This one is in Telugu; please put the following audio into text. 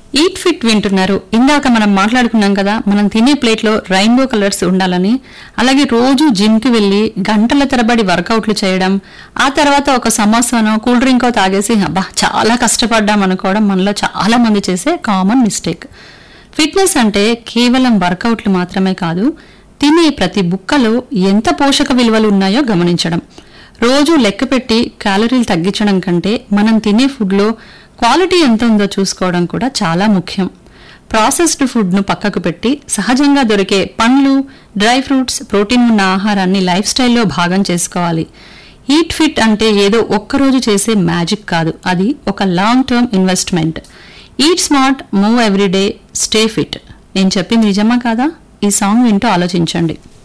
ఈట్ ఫిట్ వింటున్నారు ఇందాక మనం మాట్లాడుకున్నాం కదా మనం తినే ప్లేట్లో రెయిన్బో కలర్స్ ఉండాలని అలాగే రోజు జిమ్ కి వెళ్లి గంటల తరబడి వర్కౌట్లు చేయడం ఆ తర్వాత ఒక సమోసానో కూల్ డ్రింకో తాగేసి అబ్బా చాలా కష్టపడ్డాం అనుకోవడం మనలో చాలా మంది చేసే కామన్ మిస్టేక్ ఫిట్నెస్ అంటే కేవలం వర్కౌట్లు మాత్రమే కాదు తినే ప్రతి బుక్కలో ఎంత పోషక విలువలు ఉన్నాయో గమనించడం రోజు లెక్క పెట్టి క్యాలరీలు తగ్గించడం కంటే మనం తినే ఫుడ్లో క్వాలిటీ ఎంత ఉందో చూసుకోవడం కూడా చాలా ముఖ్యం ప్రాసెస్డ్ ఫుడ్ను పక్కకు పెట్టి సహజంగా దొరికే పండ్లు డ్రై ఫ్రూట్స్ ప్రోటీన్ ఉన్న ఆహారాన్ని లైఫ్ స్టైల్లో భాగం చేసుకోవాలి ఈట్ ఫిట్ అంటే ఏదో ఒక్కరోజు చేసే మ్యాజిక్ కాదు అది ఒక long term investment eat smart move everyday stay fit నేను చెప్పింది నిజమా కాదా ఈ సాంగ్ వింటూ ఆలోచించండి